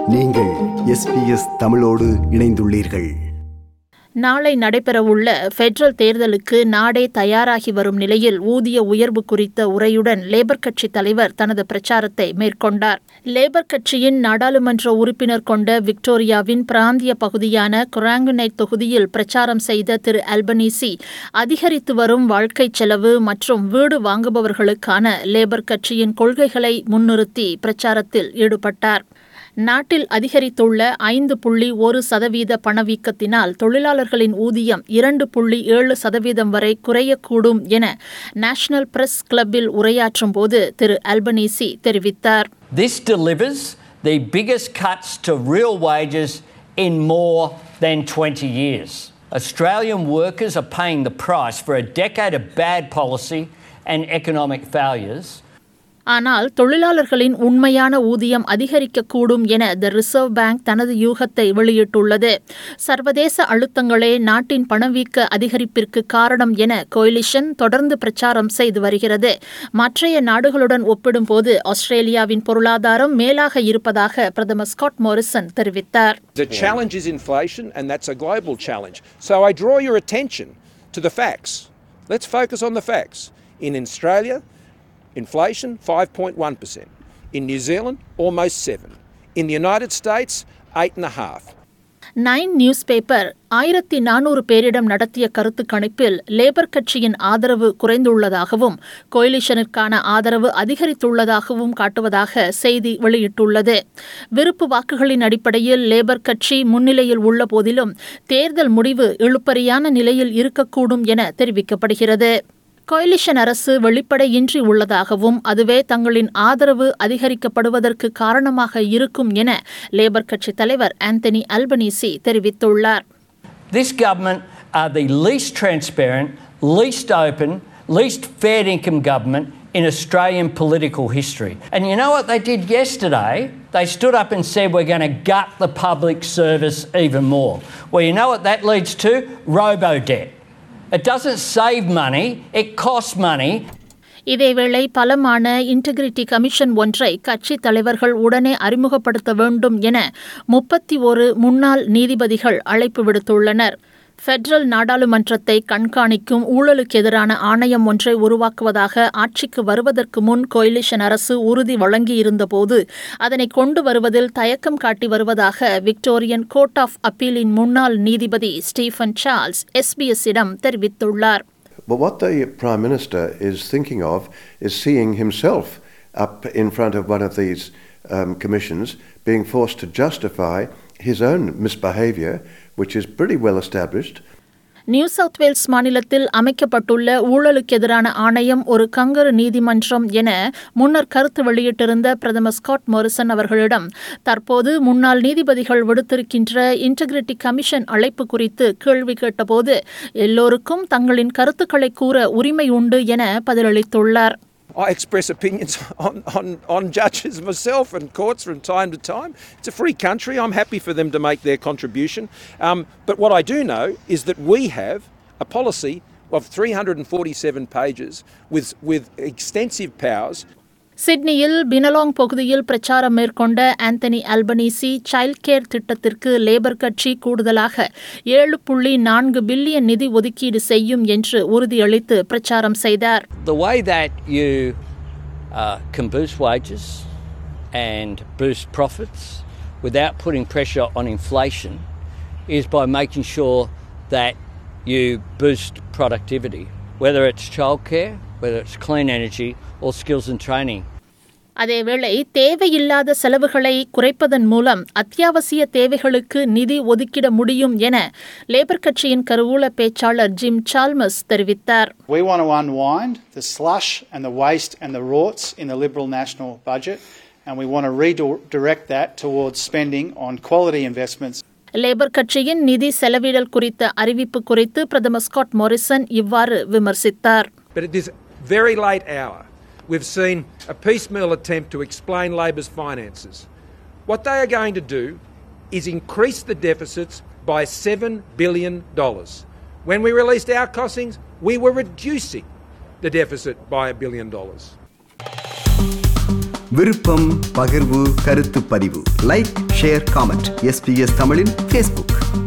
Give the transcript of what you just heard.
நீங்கள் எஸ்பிஎஸ் தமிழோடு இணைந்துள்ளீர்கள் நாளை நடைபெறவுள்ள ஃபெடரல் தேர்தலுக்கு நாடே தயாராகி வரும் நிலையில் ஊதிய உயர்வு குறித்த உரையுடன் லேபர் கட்சி தலைவர் தனது பிரச்சாரத்தை மேற்கொண்டார் லேபர் கட்சியின் நாடாளுமன்ற உறுப்பினர் கொண்ட விக்டோரியாவின் பிராந்திய பகுதியான கொராங்குனைட் தொகுதியில் பிரச்சாரம் செய்த திரு அல்பனீசி அதிகரித்து வரும் வாழ்க்கை செலவு மற்றும் வீடு வாங்குபவர்களுக்கான லேபர் கட்சியின் கொள்கைகளை முன்னிறுத்தி பிரச்சாரத்தில் ஈடுபட்டார் நாட்டில் அதிகரித்துள்ள ஐந்து புள்ளி ஒரு சதவீத பணவீக்கத்தினால் தொழிலாளர்களின் ஊதியம் இரண்டு புள்ளி ஏழு சதவீதம் வரை குறையக்கூடும் என நேஷனல் பிரஸ் கிளப்பில் உரையாற்றும் போது திரு அல்பனீசி தெரிவித்தார் This delivers the biggest cuts to real wages in more than 20 years. Australian workers are paying the price for a decade of bad policy and economic failures. ஆனால் தொழிலாளர்களின் உண்மையான ஊதியம் அதிகரிக்கக்கூடும் என த ரிசர்வ் பேங்க் தனது யூகத்தை வெளியிட்டுள்ளது சர்வதேச அழுத்தங்களே நாட்டின் பணவீக்க அதிகரிப்பிற்கு காரணம் என கோயிலிஷன் தொடர்ந்து பிரச்சாரம் செய்து வருகிறது மற்றைய நாடுகளுடன் ஒப்பிடும்போது ஆஸ்திரேலியாவின் பொருளாதாரம் மேலாக இருப்பதாக பிரதமர் ஸ்காட் மோரிசன் தெரிவித்தார் The challenge is inflation, and that's a global challenge. So I draw your attention to the facts. Let's focus on the facts. In Australia, inflation 5.1%. In New Zealand, almost 7. In the United States, 8.5. Nine News paper ஆயிரத்தி நானூறு பேரிடம் நடத்திய கருத்து கணிப்பில் labour கட்சியின் ஆதரவு குறைந்துள்ளதாகவும் கோயிலிஷனுக்கான ஆதரவு அதிகரித்துள்ளதாகவும் காட்டுவதாக செய்தி வெளியிட்டுள்ளது விருப்பு வாக்குகளின் அடிப்படையில் லேபர் கட்சி முன்னிலையில் உள்ள போதிலும் தேர்தல் முடிவு இழுப்பறியான நிலையில் இருக்கக்கூடும் என தெரிவிக்கப்படுகிறது கோயிலிஷன் அரசு வெளிப்படையின்றி உள்ளதாகவும் அதுவே தங்களின் ஆதரவு அதிகரிக்கப்படுவதற்கு காரணமாக இருக்கும் என லேபர் கட்சி தலைவர் ஆந்தனி அல்பனீசி தெரிவித்துள்ளார் This government are the least transparent, least open, least fair income government in Australian political history. And you know what they did yesterday? They stood up and said, We're going to gut the public service even more. Well, you know what that leads to? Robo debt. It doesn't save money, it costs money. இதேவேளை பலமான integrity commission ஒன்றை கட்சி தலைவர்கள் உடனே அறிமுகப்படுத்த வேண்டும் என முப்பத்தி ஒரு முன்னாள் நீதிபதிகள் அழைப்பு விடுத்துள்ளனர் ஃபெடரல் நாடாளுமன்றத்தை கண்காணிக்கும் ஊழலுக்கு எதிரான ஆணையம் ஒன்றை உருவாக்குவதாக ஆட்சிக்கு வருவதற்கு முன் கோயிலிஷன் அரசு உறுதி வழங்கியிருந்தபோது அதனை கொண்டு வருவதில் தயக்கம் காட்டி வருவதாக விக்டோரியன் கோர்ட் ஆஃப் அப்பீலின் முன்னாள் நீதிபதி ஸ்டீஃபன் சார்ல்ஸ் எஸ்பிஎஸ்ஸிடம் தெரிவித்துள்ளார் But what the Prime Minister is thinking of is seeing himself up in front of one of these um, commissions being forced to justify his own misbehaviour, which is pretty well established. New South Wales மாநிலத்தில் அமைக்கப்பட்டுள்ள ஊழலுக்கு எதிரான ஆணையம் ஒரு கங்கரு நீதிமன்றம் என முன்னர் கருத்து வெளியிட்டிருந்த பிரதமர் ஸ்காட் மோரிசன் அவர்களிடம் தற்போது முன்னாள் நீதிபதிகள் விடுத்திருக்கின்ற இன்டெகிரிட்டி கமிஷன் அழைப்பு குறித்து கேள்வி கேட்டபோது எல்லோருக்கும் தங்களின் கருத்துக்களை கூற உரிமை உண்டு என பதிலளித்துள்ளார் I express opinions on, on, on judges myself and courts from time to time. It's a free country. I'm happy for them to make their contribution. Um, but what I do know is that we have a policy of 347 pages with, with extensive powers சிட்னியில் பினலாங் பகுதியில் பிரச்சாரம் மேற்கொண்ட Anthony Albanese child care திட்டத்திற்கு Labor கட்சி கூடுதலாக ஏழு புள்ளி நான்கு பில்லியன் நிதி ஒதுக்கீடு செய்யும் என்று உறுதியளித்து பிரச்சாரம் செய்தார் The way that you uh, can boost wages and boost profits without putting pressure on inflation is by making sure that you boost productivity, whether it's childcare, whether it's clean energy, or skills and training. அதேவேளை தேவையில்லாத செலவுகளை குறைப்பதன் மூலம் அத்தியாவசிய தேவைகளுக்கு நிதி ஒதுக்கிட முடியும் என லேபர் கட்சியின் கருவூல பேச்சாளர் ஜிம் சால்மஸ் தெரிவித்தார் We want to unwind the slush and the waste and the rorts in the Liberal national budget, and we want to redirect that towards spending on quality investments Labour கட்சியின் நிதி செலவிடல் குறித்த அறிவிப்பு குறித்து பிரதமர் ஸ்காட் மோரிசன் இவ்வாறு விமர்சித்தார் But at this very late hour, we've seen a piecemeal attempt to explain Labor's finances. What they are going to do is increase the deficits by $7 billion. When we released our costings, we were reducing the deficit by a billion dollars. விருப்பம் பகிர்வு கருத்து பதிவு like share comment SBS தமிழின் Facebook